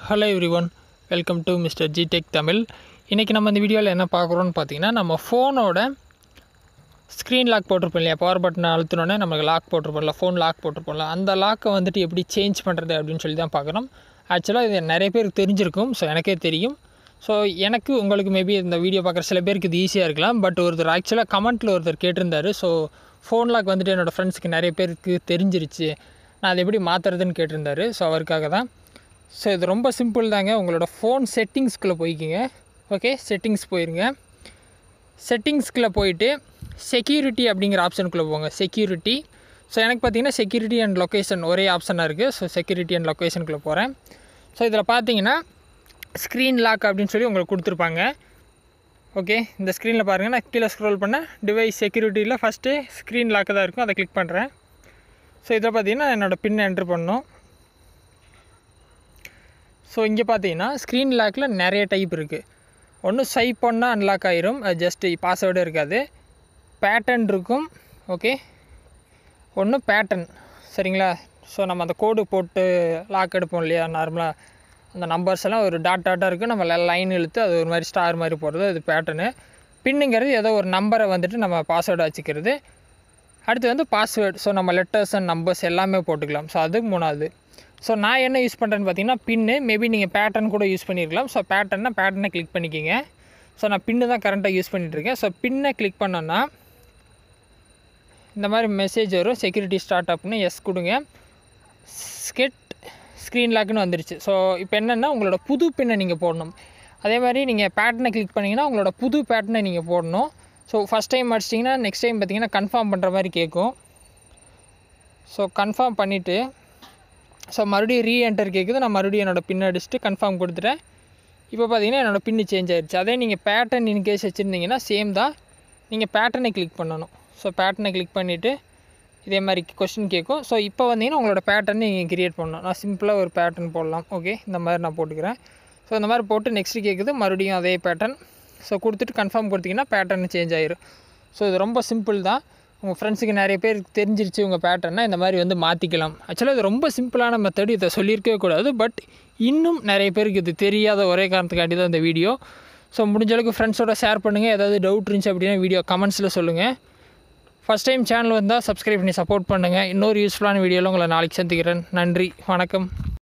hello everyone welcome to mister ஜிடெக் தமிழ் இன்றைக்கி நம்ம இந்த வீடியோவில் என்ன பார்க்குறோன்னு பார்த்தீங்கன்னா நம்ம ஃபோனோட ஸ்க்ரீன் லாக் போட்டிருப்போம் இல்லையா பவர் பட்டனை அழுத்தினோடனே நமக்கு லாக் போட்டிருப்போம்ல ஃபோன் லாக் போட்டிருப்போம்ல அந்த லாக்கை வந்துட்டு எப்படி சேஞ்ச் பண்ணுறது அப்படின்னு சொல்லி தான் பார்க்குறோம் ஆக்சுவலாக இது நிறைய பேருக்கு தெரிஞ்சிருக்கும் ஸோ எனக்கே தெரியும் ஸோ எனக்கு உங்களுக்கு மேபி இந்த வீடியோ பார்க்குற சில பேருக்கு இது ஈஸியாக இருக்கலாம் பட் ஒருத்தர் ஆக்சுவலாக கமெண்ட்டில் ஒருத்தர் கேட்டிருந்தாரு ஸோ ஃபோன் லாக் வந்துட்டு என்னோடய ஃப்ரெண்ட்ஸுக்கு நிறைய பேருக்கு தெரிஞ்சிருச்சு நான் அதை எப்படி மாற்றுறதுன்னு கேட்டிருந்தாரு ஸோ அவருக்காக தான் ஸோ இது ரொம்ப சிம்பிள் தாங்க உங்களோட ஃபோன் செட்டிங்ஸ்குள்ளே போய்க்கிங்க ஓகே செட்டிங்ஸ் போயிருங்க செட்டிங்ஸ்குள்ளே போயிட்டு செக்யூரிட்டி அப்படிங்கிற ஆப்ஷனுக்குள்ளே போங்க செக்யூரிட்டி ஸோ எனக்கு பார்த்தீங்கன்னா செக்யூரிட்டி அண்ட் லொக்கேஷன் ஒரே ஆப்ஷனாக இருக்குது ஸோ செக்யூரிட்டி அண்ட் லொக்கேஷனுக்குள்ளே போகிறேன் ஸோ இதில் பார்த்தீங்கன்னா ஸ்க்ரீன் லாக் அப்படின்னு சொல்லி உங்களுக்கு கொடுத்துருப்பாங்க ஓகே இந்த ஸ்க்ரீனில் பாருங்கள் நான் கீழே ஸ்க்ரோல் பண்ண டிவைஸ் செக்யூரிட்டியில் ஃபஸ்ட்டு ஸ்க்ரீன் லாக்கு தான் இருக்கும் அதை கிளிக் பண்ணுறேன் ஸோ இதில் பார்த்தீங்கன்னா என்னோடய பின் என்ட்ரு பண்ணணும் ஸோ இங்கே பார்த்தீங்கன்னா ஸ்க்ரீன் லாக்கில் நிறைய டைப் இருக்குது ஒன்று ஸ்வைப் பண்ணால் அன்லாக் ஆயிரும் அது ஜஸ்ட்டு பாஸ்வேர்டு இருக்காது பேட்டர்ன் இருக்கும் ஓகே ஒன்று பேட்டர்ன் சரிங்களா ஸோ நம்ம அந்த கோடு போட்டு லாக் எடுப்போம் இல்லையா நார்மலாக அந்த நம்பர்ஸ் எல்லாம் ஒரு டாட் டாட்டாக இருக்குது நம்ம லைன் இழுத்து அது ஒரு மாதிரி ஸ்டார் மாதிரி போடுறது அது பேட்டர்னு பின்னுங்கிறது ஏதோ ஒரு நம்பரை வந்துட்டு நம்ம பாஸ்வேர்டு வச்சுக்கிறது அடுத்து வந்து பாஸ்வேர்டு ஸோ நம்ம லெட்டர்ஸ் அண்ட் நம்பர்ஸ் எல்லாமே போட்டுக்கலாம் ஸோ அது மூணாவது ஸோ நான் என்ன யூஸ் பண்ணுறேன்னு பார்த்தீங்கன்னா பின்னு மேபி நீங்கள் பேட்டர்ன் கூட யூஸ் பண்ணியிருக்கலாம் ஸோ பேட்டர்னா பேட்டர்னை கிளிக் பண்ணிக்கிங்க ஸோ நான் பின்னு தான் கரண்ட்டாக யூஸ் பண்ணிகிட்ருக்கேன் ஸோ பின்னை கிளிக் பண்ணோன்னா இந்த மாதிரி மெசேஜ் வரும் செக்யூரிட்டி ஸ்டார்ட் அப்னு எஸ் கொடுங்க ஸ்கெட் ஸ்க்ரீன் லாக்னு வந்துருச்சு ஸோ இப்போ என்னென்னா உங்களோட புது பின்னை நீங்கள் போடணும் அதே மாதிரி நீங்கள் பேட்டர்னை கிளிக் பண்ணிங்கன்னா உங்களோட புது பேட்டர்னை நீங்கள் போடணும் ஸோ ஃபஸ்ட் டைம் அடிச்சிட்டிங்கன்னா நெக்ஸ்ட் டைம் பார்த்தீங்கன்னா கன்ஃபார்ம் பண்ணுற மாதிரி கேட்கும் ஸோ கன்ஃபார்ம் பண்ணிவிட்டு ஸோ மறுபடியும் ரீஎன்டர் கேட்குது நான் மறுபடியும் என்னோடய பின் அடிச்சுட்டு கன்ஃபார்ம் கொடுத்துட்டேன் இப்போ பார்த்தீங்கன்னா என்னோடய பின்னு சேஞ்ச் ஆயிடுச்சு அதே நீங்கள் பேட்டர்ன் இன்கேஸ் வச்சுருந்தீங்கன்னா சேம் தான் நீங்கள் பேட்டர்னை கிளிக் பண்ணணும் ஸோ பேட்டர்னை கிளிக் பண்ணிவிட்டு இதே மாதிரி கொஸ்டின் கேட்கும் ஸோ இப்போ வந்தீங்கன்னா உங்களோட பேட்டர்ன் நீங்கள் கிரியேட் பண்ணணும் நான் சிம்பிளாக ஒரு பேட்டர்ன் போடலாம் ஓகே இந்த மாதிரி நான் போட்டுக்கிறேன் ஸோ இந்த மாதிரி போட்டு நெக்ஸ்ட்டு கேட்குது மறுபடியும் அதே பேட்டர்ன் ஸோ கொடுத்துட்டு கன்ஃபார்ம் கொடுத்தீங்கன்னா பேட்டர்ன் சேஞ்ச் ஆயிரும் ஸோ இது ரொம்ப சிம்பிள் தான் உங்கள் ஃப்ரெண்ட்ஸுக்கு நிறைய பேர் தெரிஞ்சிருச்சு உங்கள் பேட்டர்னா இந்த மாதிரி வந்து மாற்றிக்கலாம் ஆக்சுவலாக இது ரொம்ப சிம்பிளான மெத்தட் இதை சொல்லியிருக்கவே கூடாது பட் இன்னும் நிறைய பேருக்கு இது தெரியாத ஒரே காரணத்துக்காண்டி தான் இந்த வீடியோ ஸோ முடிஞ்ச அளவுக்கு ஃப்ரெண்ட்ஸோட ஷேர் பண்ணுங்கள் ஏதாவது டவுட் இருந்துச்சு அப்படின்னா வீடியோ கமெண்ட்ஸில் சொல்லுங்கள் ஃபஸ்ட் டைம் சேனல் வந்தால் சப்ஸ்கிரைப் பண்ணி சப்போர்ட் பண்ணுங்கள் இன்னொரு யூஸ்ஃபுல்லான வீடியோவில் உங்களை நாளைக்கு சந்திக்கிறேன் நன்றி வணக்கம்